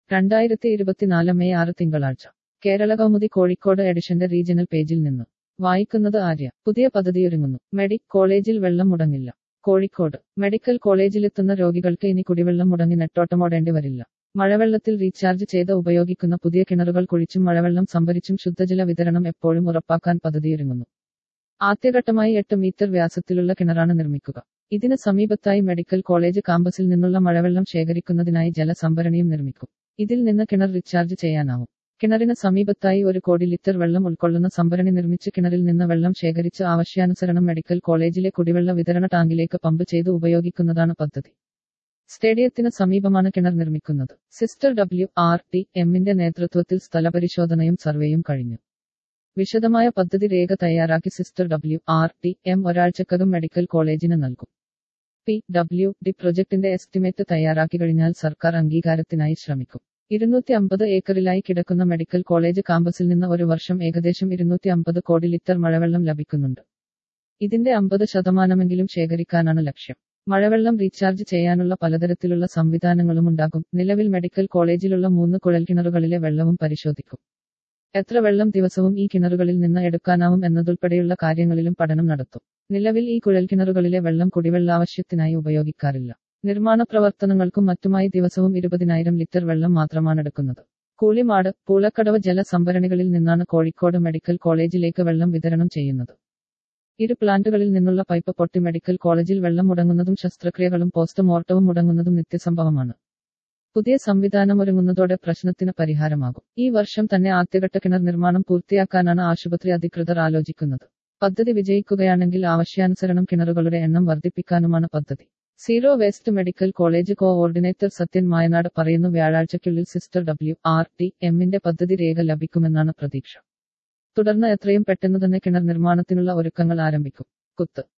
രണ്ടായിരത്തി ഇരുപത്തിനാല് മെയ് ആറ് തിങ്കളാഴ്ച കേരള കൗമുദി കോഴിക്കോട് എഡിഷന്റെ റീജിയണൽ പേജിൽ നിന്ന് വായിക്കുന്നത് ആര്യ പുതിയ പദ്ധതിയൊരുങ്ങുന്നു മെഡി കോളേജിൽ വെള്ളം മുടങ്ങില്ല കോഴിക്കോട് മെഡിക്കൽ കോളേജിലെത്തുന്ന രോഗികൾക്ക് ഇനി കുടിവെള്ളം മുടങ്ങി നെട്ടോട്ടമോടേണ്ടി വരില്ല മഴവെള്ളത്തിൽ റീചാർജ് ചെയ്ത് ഉപയോഗിക്കുന്ന പുതിയ കിണറുകൾ കുഴിച്ചും മഴവെള്ളം സംഭരിച്ചും ശുദ്ധജല വിതരണം എപ്പോഴും ഉറപ്പാക്കാൻ പദ്ധതിയൊരുങ്ങുന്നു ആദ്യഘട്ടമായി എട്ട് മീറ്റർ വ്യാസത്തിലുള്ള കിണറാണ് നിർമ്മിക്കുക ഇതിന് സമീപത്തായി മെഡിക്കൽ കോളേജ് കാമ്പസിൽ നിന്നുള്ള മഴവെള്ളം ശേഖരിക്കുന്നതിനായി ജലസംഭരണിയും നിർമ്മിക്കും ഇതിൽ നിന്ന് കിണർ റീചാർജ് ചെയ്യാനാവും കിണറിന് സമീപത്തായി ഒരു കോടി ലിറ്റർ വെള്ളം ഉൾക്കൊള്ളുന്ന സംഭരണി നിർമ്മിച്ച് കിണറിൽ നിന്ന് വെള്ളം ശേഖരിച്ച് ആവശ്യാനുസരണം മെഡിക്കൽ കോളേജിലെ കുടിവെള്ള വിതരണ ടാങ്കിലേക്ക് പമ്പ് ചെയ്ത് ഉപയോഗിക്കുന്നതാണ് പദ്ധതി സ്റ്റേഡിയത്തിന് സമീപമാണ് കിണർ നിർമ്മിക്കുന്നത് സിസ്റ്റർ ഡബ്ല്യു ആർ ടി എമ്മിന്റെ നേതൃത്വത്തിൽ സ്ഥലപരിശോധനയും സർവേയും കഴിഞ്ഞു വിശദമായ പദ്ധതി രേഖ തയ്യാറാക്കി sister W R T M ഒരാഴ്ചക്കകം മെഡിക്കൽ കോളേജിന് നൽകും പി ഡബ്ല്യു ഡി പ്രൊജക്ടിന്റെ എസ്റ്റിമേറ്റ് തയ്യാറാക്കി കഴിഞ്ഞാൽ സർക്കാർ അംഗീകാരത്തിനായി ശ്രമിക്കും ഇരുന്നൂറ്റി അമ്പത് ഏക്കറിലായി കിടക്കുന്ന മെഡിക്കൽ കോളേജ് കാമ്പസിൽ നിന്ന് ഒരു വർഷം ഏകദേശം ഇരുന്നൂറ്റി അമ്പത് കോടി ലിറ്റർ മഴവെള്ളം ലഭിക്കുന്നുണ്ട് ഇതിന്റെ അമ്പത് ശതമാനമെങ്കിലും ശേഖരിക്കാനാണ് ലക്ഷ്യം മഴവെള്ളം റീചാർജ് ചെയ്യാനുള്ള പലതരത്തിലുള്ള സംവിധാനങ്ങളും ഉണ്ടാകും നിലവിൽ മെഡിക്കൽ കോളേജിലുള്ള മൂന്ന് കുഴൽക്കിണറുകളിലെ വെള്ളവും പരിശോധിക്കും എത്ര വെള്ളം ദിവസവും ഈ കിണറുകളിൽ നിന്ന് എടുക്കാനാവും എന്നതുൾപ്പെടെയുള്ള കാര്യങ്ങളിലും പഠനം നടത്തും നിലവിൽ ഈ കുഴൽക്കിണറുകളിലെ വെള്ളം കുടിവെള്ളാവശ്യത്തിനായി ഉപയോഗിക്കാറില്ല നിർമ്മാണ പ്രവർത്തനങ്ങൾക്കും മറ്റുമായി ദിവസവും ഇരുപതിനായിരം ലിറ്റർ വെള്ളം മാത്രമാണ് എടുക്കുന്നത് കൂളിമാട് പൂളക്കടവ് ജലസംഭരണികളിൽ നിന്നാണ് കോഴിക്കോട് മെഡിക്കൽ കോളേജിലേക്ക് വെള്ളം വിതരണം ചെയ്യുന്നത് ഇരു പ്ലാന്റുകളിൽ നിന്നുള്ള പൈപ്പ് പൊട്ടി മെഡിക്കൽ കോളേജിൽ വെള്ളം മുടങ്ങുന്നതും ശസ്ത്രക്രിയകളും പോസ്റ്റ്മോർട്ടവും മുടങ്ങുന്നതും നിത്യസംഭവമാണ് പുതിയ സംവിധാനം ഒരുങ്ങുന്നതോടെ പ്രശ്നത്തിന് പരിഹാരമാകും ഈ വർഷം തന്നെ ആദ്യഘട്ട കിണർ നിർമ്മാണം പൂർത്തിയാക്കാനാണ് ആശുപത്രി അധികൃതർ ആലോചിക്കുന്നത് പദ്ധതി വിജയിക്കുകയാണെങ്കിൽ ആവശ്യാനുസരണം കിണറുകളുടെ എണ്ണം വർദ്ധിപ്പിക്കാനുമാണ് പദ്ധതി zero waste medical college coordinator Sathyan Mayanad പറയുന്നു വ്യാഴാഴ്ചയ്ക്കുള്ളിൽ സിസ്റ്റർ ഡബ്ല്യു ആർ ടി എമ്മിന്റെ പദ്ധതി രേഖ ലഭിക്കുമെന്നാണ് പ്രതീക്ഷ തുടർന്ന് എത്രയും പെട്ടെന്ന് തന്നെ കിണർ നിർമ്മാണത്തിനുള്ള ഒരുക്കങ്ങൾ ആരംഭിക്കും കുത്ത്